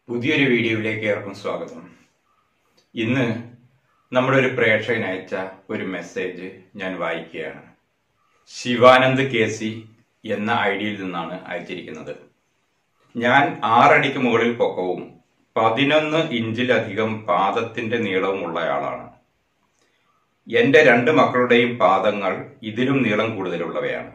പുതിയൊരു വീഡിയോയിലേക്ക് ഏവർക്കും സ്വാഗതം ഇന്ന് നമ്മുടെ ഒരു പ്രേക്ഷകൻ അയച്ച ഒരു മെസ്സേജ് ഞാൻ വായിക്കുകയാണ് ശിവാനന്ദ് കെ സി എന്ന ഐഡിയിൽ നിന്നാണ് അയച്ചിരിക്കുന്നത് ഞാൻ ആറടിക്ക് മുകളിൽ പൊക്കവും പതിനൊന്ന് ഇഞ്ചിലധികം പാദത്തിന്റെ നീളവുമുള്ളയാളാണ് എന്റെ രണ്ട് മക്കളുടെയും പാദങ്ങൾ ഇതിലും നീളം കൂടുതലുള്ളവയാണ്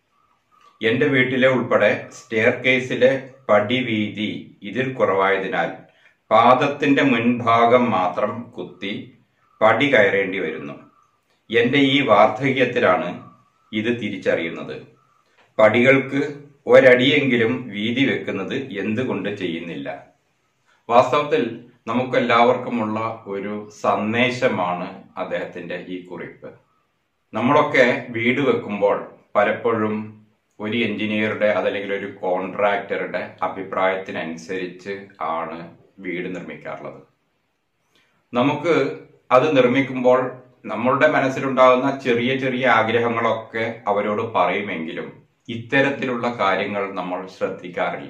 എന്റെ വീട്ടിലെ ഉൾപ്പെടെ സ്റ്റെയർ കേസിലെ പടിവീതി ഇതിൽ കുറവായതിനാൽ പാദത്തിന്റെ മുൻഭാഗം മാത്രം കുത്തി പടി കയറേണ്ടി വരുന്നു എന്റെ ഈ വാർദ്ധക്യത്തിലാണ് ഇത് തിരിച്ചറിയുന്നത് പടികൾക്ക് ഒരടിയെങ്കിലും വീതി വെക്കുന്നത് എന്തുകൊണ്ട് ചെയ്യുന്നില്ല വാസ്തവത്തിൽ നമുക്കെല്ലാവർക്കുമുള്ള ഒരു സന്ദേശമാണ് അദ്ദേഹത്തിന്റെ ഈ കുറിപ്പ് നമ്മളൊക്കെ വീട് വെക്കുമ്പോൾ പലപ്പോഴും ഒരു എഞ്ചിനീയറുടെ അതല്ലെങ്കിൽ ഒരു കോൺട്രാക്ടറുടെ അഭിപ്രായത്തിനനുസരിച്ച് ആണ് വീട് നിർമ്മിക്കാറുള്ളത് നമുക്ക് അത് നിർമ്മിക്കുമ്പോൾ നമ്മളുടെ മനസ്സിലുണ്ടാകുന്ന ചെറിയ ചെറിയ ആഗ്രഹങ്ങളൊക്കെ അവരോട് പറയുമെങ്കിലും ഇത്തരത്തിലുള്ള കാര്യങ്ങൾ നമ്മൾ ശ്രദ്ധിക്കാറില്ല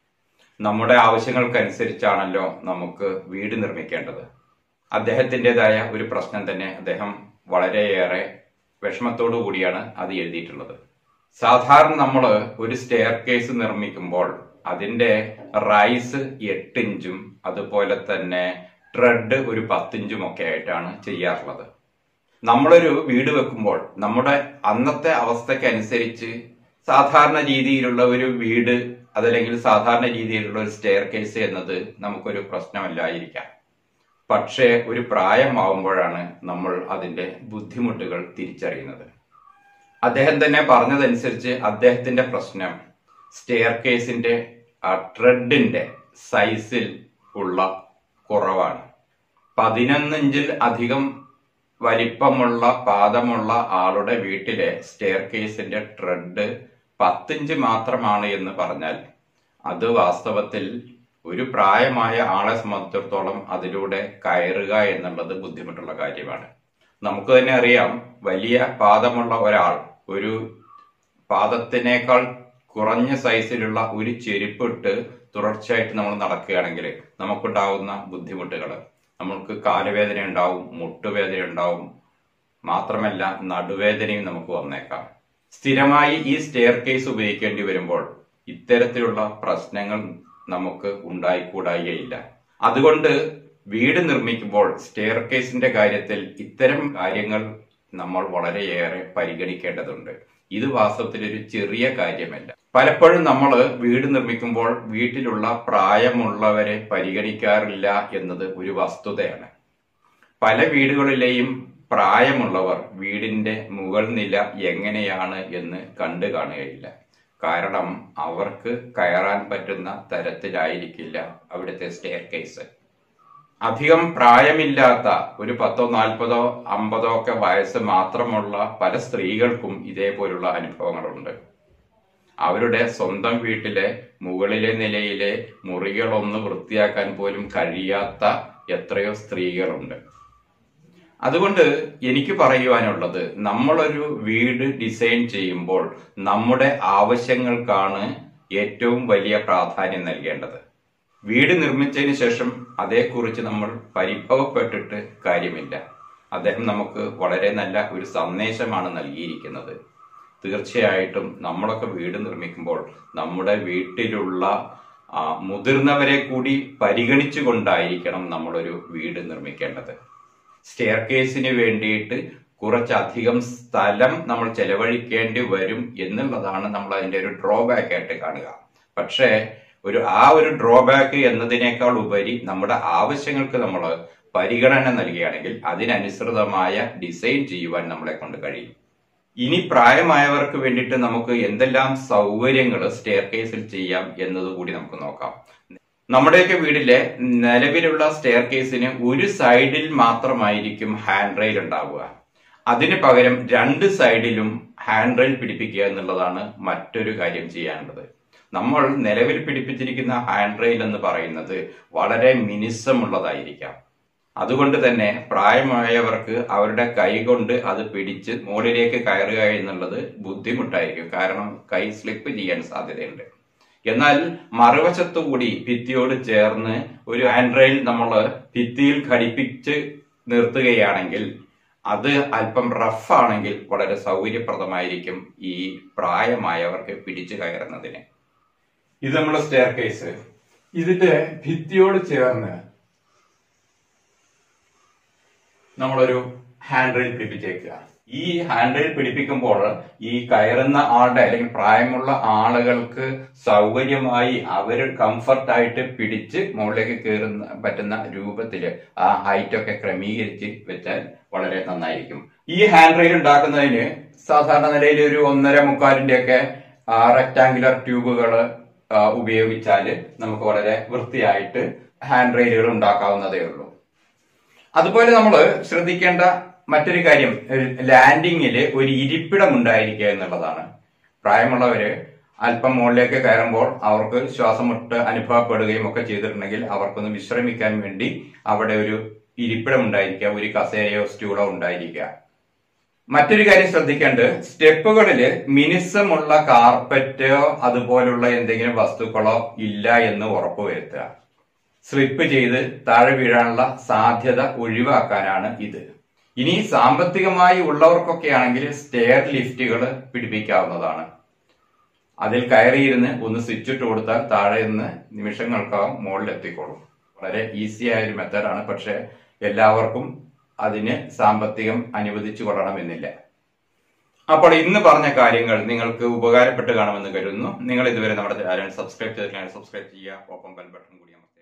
നമ്മുടെ ആവശ്യങ്ങൾക്കനുസരിച്ചാണല്ലോ നമുക്ക് വീട് നിർമ്മിക്കേണ്ടത് അദ്ദേഹത്തിൻ്റെതായ ഒരു പ്രശ്നം തന്നെ അദ്ദേഹം വളരെയേറെ വിഷമത്തോടു കൂടിയാണ് അത് എഴുതിയിട്ടുള്ളത് സാധാരണ നമ്മൾ ഒരു സ്റ്റെയർ കേസ് നിർമ്മിക്കുമ്പോൾ അതിന്റെ റൈസ് എട്ട് ഇഞ്ചും അതുപോലെ തന്നെ ട്രെഡ് ഒരു പത്തിഞ്ചും ഒക്കെ ആയിട്ടാണ് ചെയ്യാറുള്ളത് നമ്മളൊരു വീട് വെക്കുമ്പോൾ നമ്മുടെ അന്നത്തെ അവസ്ഥക്കനുസരിച്ച് സാധാരണ രീതിയിലുള്ള ഒരു വീട് അതല്ലെങ്കിൽ സാധാരണ രീതിയിലുള്ള ഒരു സ്റ്റെയർ കേസ് എന്നത് നമുക്കൊരു പ്രശ്നമല്ലായിരിക്കാം പക്ഷേ ഒരു പ്രായമാവുമ്പോഴാണ് നമ്മൾ അതിന്റെ ബുദ്ധിമുട്ടുകൾ തിരിച്ചറിയുന്നത് അദ്ദേഹം തന്നെ പറഞ്ഞതനുസരിച്ച് അദ്ദേഹത്തിന്റെ പ്രശ്നം സ്റ്റെയർ കേസിന്റെ ആ ട്രെഡിന്റെ സൈസിൽ ഉള്ള കുറവാണ് പതിനൊന്ന് ഇഞ്ചിൽ അധികം വലിപ്പമുള്ള പാദമുള്ള ആളുടെ വീട്ടിലെ സ്റ്റെയർ കേസിന്റെ ട്രെഡ് പത്തിഞ്ച് മാത്രമാണ് എന്ന് പറഞ്ഞാൽ അത് വാസ്തവത്തിൽ ഒരു പ്രായമായ ആളെ സംബന്ധിച്ചിടത്തോളം അതിലൂടെ കയറുക എന്നുള്ളത് ബുദ്ധിമുട്ടുള്ള കാര്യമാണ് നമുക്ക് തന്നെ അറിയാം വലിയ പാദമുള്ള ഒരാൾ ഒരു പാദത്തിനേക്കാൾ കുറഞ്ഞ സൈസിലുള്ള ഒരു ചെരുപ്പിട്ട് തുടർച്ചയായിട്ട് നമ്മൾ നടക്കുകയാണെങ്കിൽ നമുക്കുണ്ടാവുന്ന ബുദ്ധിമുട്ടുകൾ നമുക്ക് കാലുവേദന ഉണ്ടാവും മുട്ടുവേദന ഉണ്ടാവും മാത്രമല്ല നടുവേദനയും നമുക്ക് വന്നേക്കാം സ്ഥിരമായി ഈ സ്റ്റെയർ കേസ് ഉപയോഗിക്കേണ്ടി വരുമ്പോൾ ഇത്തരത്തിലുള്ള പ്രശ്നങ്ങൾ നമുക്ക് ഉണ്ടായിക്കൂടായികയില്ല അതുകൊണ്ട് വീട് നിർമ്മിക്കുമ്പോൾ സ്റ്റെയർ കേസിന്റെ കാര്യത്തിൽ ഇത്തരം കാര്യങ്ങൾ നമ്മൾ വളരെയേറെ പരിഗണിക്കേണ്ടതുണ്ട് ഇത് വാസ്തവത്തിൽ ഒരു ചെറിയ കാര്യമല്ല പലപ്പോഴും നമ്മൾ വീട് നിർമ്മിക്കുമ്പോൾ വീട്ടിലുള്ള പ്രായമുള്ളവരെ പരിഗണിക്കാറില്ല എന്നത് ഒരു വസ്തുതയാണ് പല വീടുകളിലെയും പ്രായമുള്ളവർ വീടിന്റെ മുകൾ നില എങ്ങനെയാണ് എന്ന് കണ്ടു കാണുകയില്ല കാരണം അവർക്ക് കയറാൻ പറ്റുന്ന തരത്തിലായിരിക്കില്ല അവിടുത്തെ സ്റ്റെയർ കേസ് അധികം പ്രായമില്ലാത്ത ഒരു പത്തോ നാൽപ്പതോ അമ്പതോ ഒക്കെ വയസ്സ് മാത്രമുള്ള പല സ്ത്രീകൾക്കും ഇതേപോലുള്ള അനുഭവങ്ങളുണ്ട് അവരുടെ സ്വന്തം വീട്ടിലെ മുകളിലെ നിലയിലെ മുറികളൊന്ന് വൃത്തിയാക്കാൻ പോലും കഴിയാത്ത എത്രയോ സ്ത്രീകളുണ്ട് അതുകൊണ്ട് എനിക്ക് പറയുവാനുള്ളത് നമ്മളൊരു വീട് ഡിസൈൻ ചെയ്യുമ്പോൾ നമ്മുടെ ആവശ്യങ്ങൾക്കാണ് ഏറ്റവും വലിയ പ്രാധാന്യം നൽകേണ്ടത് വീട് നിർമ്മിച്ചതിന് ശേഷം അതേക്കുറിച്ച് നമ്മൾ പരിഭവപ്പെട്ടിട്ട് കാര്യമില്ല അദ്ദേഹം നമുക്ക് വളരെ നല്ല ഒരു സന്ദേശമാണ് നൽകിയിരിക്കുന്നത് തീർച്ചയായിട്ടും നമ്മളൊക്കെ വീട് നിർമ്മിക്കുമ്പോൾ നമ്മുടെ വീട്ടിലുള്ള മുതിർന്നവരെ കൂടി പരിഗണിച്ചുകൊണ്ടായിരിക്കണം നമ്മളൊരു വീട് നിർമ്മിക്കേണ്ടത് സ്റ്റെയർ കേസിന് വേണ്ടിയിട്ട് കുറച്ചധികം സ്ഥലം നമ്മൾ ചെലവഴിക്കേണ്ടി വരും എന്നുള്ളതാണ് നമ്മൾ അതിന്റെ ഒരു ഡ്രോബാക്ക് ആയിട്ട് കാണുക പക്ഷേ ഒരു ആ ഒരു ഡ്രോബാക്ക് എന്നതിനേക്കാൾ ഉപരി നമ്മുടെ ആവശ്യങ്ങൾക്ക് നമ്മൾ പരിഗണന നൽകുകയാണെങ്കിൽ അതിനനുസൃതമായ ഡിസൈൻ ചെയ്യുവാൻ നമ്മളെ കൊണ്ട് കഴിയും ഇനി പ്രായമായവർക്ക് വേണ്ടിയിട്ട് നമുക്ക് എന്തെല്ലാം സൗകര്യങ്ങൾ സ്റ്റെയർ കേസിൽ ചെയ്യാം എന്നതുകൂടി നമുക്ക് നോക്കാം നമ്മുടെയൊക്കെ വീട്ടിലെ നിലവിലുള്ള സ്റ്റെയർ കേസിന് ഒരു സൈഡിൽ മാത്രമായിരിക്കും ഹാൻഡ് റെയിൽ ഉണ്ടാവുക അതിന് പകരം രണ്ട് സൈഡിലും ഹാൻഡ് റെയിൽ പിടിപ്പിക്കുക എന്നുള്ളതാണ് മറ്റൊരു കാര്യം ചെയ്യാനുള്ളത് നമ്മൾ നിലവിൽ പിടിപ്പിച്ചിരിക്കുന്ന ഹാൻഡ് റെയിൽ എന്ന് പറയുന്നത് വളരെ മിനിസമുള്ളതായിരിക്കാം അതുകൊണ്ട് തന്നെ പ്രായമായവർക്ക് അവരുടെ കൈ കൊണ്ട് അത് പിടിച്ച് മുകളിലേക്ക് കയറുക എന്നുള്ളത് ബുദ്ധിമുട്ടായിരിക്കും കാരണം കൈ സ്ലിപ്പ് ചെയ്യാൻ സാധ്യതയുണ്ട് എന്നാൽ മറുവശത്തു കൂടി ഭിത്തിയോട് ചേർന്ന് ഒരു ഹാൻഡ് റെയിൽ നമ്മൾ ഭിത്തിയിൽ ഘടിപ്പിച്ച് നിർത്തുകയാണെങ്കിൽ അത് അല്പം റഫ് ആണെങ്കിൽ വളരെ സൗകര്യപ്രദമായിരിക്കും ഈ പ്രായമായവർക്ക് പിടിച്ചു കയറുന്നതിന് ഇത് നമ്മുടെ സ്റ്റെയർ കേസ് ഇതിന്റെ ഭിത്തിയോട് ചേർന്ന് നമ്മളൊരു ഹാൻഡ് റെയിൽ പിടിപ്പിച്ചേക്കുക ഈ ഹാൻഡ് റെയിൽ പിടിപ്പിക്കുമ്പോൾ ഈ കയറുന്ന ആളുടെ അല്ലെങ്കിൽ പ്രായമുള്ള ആളുകൾക്ക് സൗകര്യമായി അവർ കംഫർട്ടായിട്ട് പിടിച്ച് മുകളിലേക്ക് കയറുന്ന പറ്റുന്ന രൂപത്തില് ആ ഹൈറ്റ് ഒക്കെ ക്രമീകരിച്ച് വെച്ചാൽ വളരെ നന്നായിരിക്കും ഈ ഹാൻഡ് റെയിൽ ഉണ്ടാക്കുന്നതിന് സാധാരണ നിലയിൽ ഒരു ഒന്നര മുക്കാലിന്റെ ഒക്കെ റെക്ടാങ്കുലർ ട്യൂബുകൾ ഉപയോഗിച്ചാൽ നമുക്ക് വളരെ വൃത്തിയായിട്ട് ഹാൻഡ് റെയിലുകൾ ഉണ്ടാക്കാവുന്നതേ ഉള്ളൂ അതുപോലെ നമ്മൾ ശ്രദ്ധിക്കേണ്ട മറ്റൊരു കാര്യം ലാൻഡിങ്ങിൽ ഒരു ഇരിപ്പിടം ഉണ്ടായിരിക്കുക എന്നുള്ളതാണ് പ്രായമുള്ളവര് അല്പം മുകളിലേക്ക് കയറുമ്പോൾ അവർക്ക് ശ്വാസമുട്ട് അനുഭവപ്പെടുകയും ഒക്കെ ചെയ്തിട്ടുണ്ടെങ്കിൽ അവർക്കൊന്ന് വിശ്രമിക്കാൻ വേണ്ടി അവിടെ ഒരു ഇരിപ്പിടം ഉണ്ടായിരിക്കുക ഒരു കസേരയോ സ്റ്റൂളോ ഉണ്ടായിരിക്കുക മറ്റൊരു കാര്യം ശ്രദ്ധിക്കേണ്ടത് സ്റ്റെപ്പുകളിൽ മിനുസമുള്ള കാർപ്പറ്റോ അതുപോലുള്ള എന്തെങ്കിലും വസ്തുക്കളോ ഇല്ല എന്ന് ഉറപ്പുവരുത്തുക സ്ലിപ്പ് ചെയ്ത് താഴെ വീഴാനുള്ള സാധ്യത ഒഴിവാക്കാനാണ് ഇത് ഇനി സാമ്പത്തികമായി ഉള്ളവർക്കൊക്കെ ആണെങ്കിൽ സ്റ്റെയർ ലിഫ്റ്റുകൾ പിടിപ്പിക്കാവുന്നതാണ് അതിൽ കയറിയിരുന്ന് ഒന്ന് സ്വിച്ച് ഇട്ട് കൊടുത്താൽ താഴെ നിന്ന് നിമിഷങ്ങൾക്കകം മുകളിൽ എത്തിക്കോളും വളരെ ഈസി ആയ ഒരു മെത്തേഡാണ് പക്ഷെ എല്ലാവർക്കും അതിന് സാമ്പത്തികം അനുവദിച്ചു കൊള്ളണമെന്നില്ല അപ്പോൾ ഇന്ന് പറഞ്ഞ കാര്യങ്ങൾ നിങ്ങൾക്ക് ഉപകാരപ്പെട്ട് കാണുമെന്ന് കരുതുന്നു നിങ്ങൾ ഇതുവരെ നമ്മുടെ ചാനൽ സബ്സ്ക്രൈബ് ചെയ്തിട്ടില്ലെങ്കിൽ സബ്സ്ക്രൈബ് ചെയ്യുക ഒപ്പം ബെൽ ബട്ടൺ കൂടി അമർത്തുക